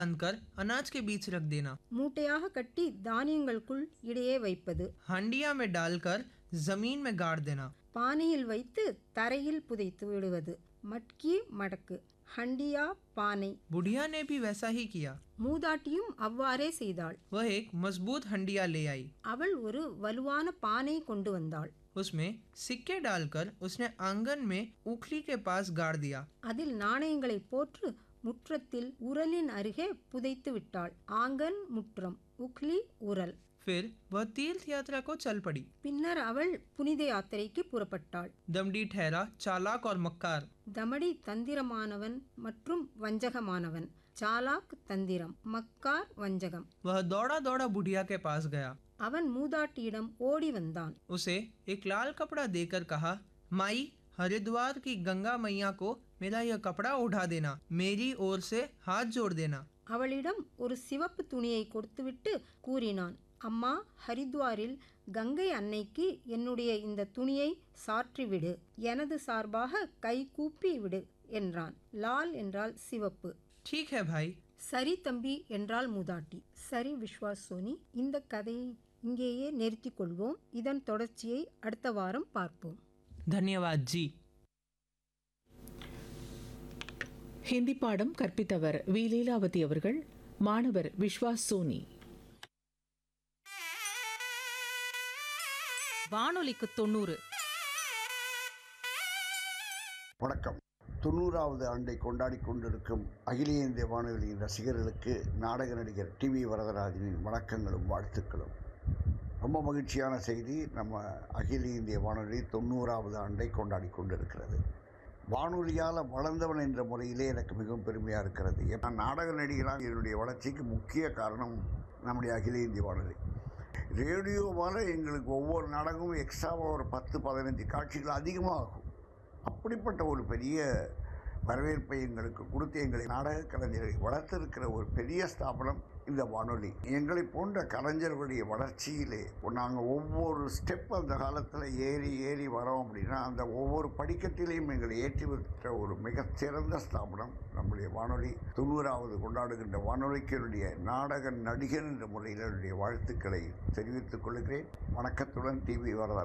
बांधकर अनाज के बीच रख देना மூட்டையாக கட்டி தானியங்களுக்குள் இடையே வைப்பது हंडिया में डालकर जमीन में गाड़ देना பானையில் வைத்து தரையில் புதைத்து விடுவது மட்கி மடக்கு ஹண்டியா பானை बुढ़िया ने भी वैसा ही किया மூதாட்டியும் அவ்வாறே செய்தாள் वह एक मजबूत हंडिया ले आई அவள் ஒரு வலுவான பானை கொண்டு வந்தாள் उसमें सिक्के डालकर उसने आंगन में उखली के पास गाड़ दिया அதில் நாணயங்களை போற்று முற்றத்தில் உரலின் அருகே புதைத்து விட்டாள் ஆங்கன் முற்றம் உக்லி உரல் फिर वह तीर्थ यात्रा को चल पड़ी பின்னர் அவள் புனித யாத்திரைக்கு புறப்பட்டாள் दमड़ी ठहरा चालाक और मक्कार தமடி தந்திரமானவன் மற்றும் வஞ்சகமானவன் சாலாக் தந்திரம் மக்கார் வஞ்சகம் वह दौड़ा दौड़ा बुढ़िया के पास गया அவன் மூதாட்டியிடம் ஓடி வந்தான் उसे एक लाल कपड़ा देकर कहा माई हरिद्वार की गंगा मैया को मेरा यह कपड़ा उठा देना मेरी ओर से हाथ जोड़ देना அவளிடம் ஒரு சிவப்பு துணியை கொடுத்துவிட்டு கூறினான் அம்மா ஹரித்வாரில் கங்கை அன்னைக்கு என்னுடைய இந்த துணியை சாற்றிவிடு எனது சார்பாக கை கூப்பி விடு என்றான் லால் என்றால் சிவப்பு ठीक है भाई சரி தம்பி என்றால் மூதாட்டி சரி விஸ்வாஸ் சோனி இந்த கதையை இங்கேயே நிறுத்திக் கொள்வோம் இதன் தொடர்ச்சியை அடுத்த வாரம் பார்ப்போம் धन्यवाद जी ஹிந்தி பாடம் கற்பித்தவர் வி லீலாவதி அவர்கள் மாணவர் விஸ்வாஸ் சோனி வானொலிக்கு தொண்ணூறு வணக்கம் தொண்ணூறாவது ஆண்டை கொண்டாடி கொண்டிருக்கும் அகில இந்திய வானொலியின் ரசிகர்களுக்கு நாடக நடிகர் டி வி வரதராஜனின் வணக்கங்களும் வாழ்த்துக்களும் ரொம்ப மகிழ்ச்சியான செய்தி நம்ம அகில இந்திய வானொலி தொண்ணூறாவது ஆண்டை கொண்டாடி கொண்டிருக்கிறது வானொலியால் வளர்ந்தவன் என்ற முறையிலே எனக்கு மிகவும் பெருமையாக இருக்கிறது நான் நாடக நடிகராக என்னுடைய வளர்ச்சிக்கு முக்கிய காரணம் நம்முடைய அகில இந்திய வானொலி ரேடியோவால் எங்களுக்கு ஒவ்வொரு நாடகமும் எக்ஸ்ட்ராவாக ஒரு பத்து பதினஞ்சு காட்சிகள் அதிகமாகும் அப்படிப்பட்ட ஒரு பெரிய வரவேற்பை எங்களுக்கு கொடுத்து எங்களை நாடக கலைஞரை வளர்த்திருக்கிற ஒரு பெரிய ஸ்தாபனம் இந்த வானொலி எங்களை போன்ற கலைஞர்களுடைய வளர்ச்சியிலே நாங்கள் ஒவ்வொரு ஸ்டெப் அந்த காலத்தில் ஏறி ஏறி வரோம் அப்படின்னா அந்த ஒவ்வொரு படிக்கட்டிலையும் எங்களை ஏற்றி வைத்த ஒரு மிகச்சிறந்த ஸ்தாபனம் நம்முடைய வானொலி தொண்ணூறாவது கொண்டாடுகின்ற வானொலிக்கு என்னுடைய நாடக நடிகர் என்ற முறையில் என்னுடைய வாழ்த்துக்களை தெரிவித்துக் கொள்கிறேன் வணக்கத்துடன் டிவி வரதா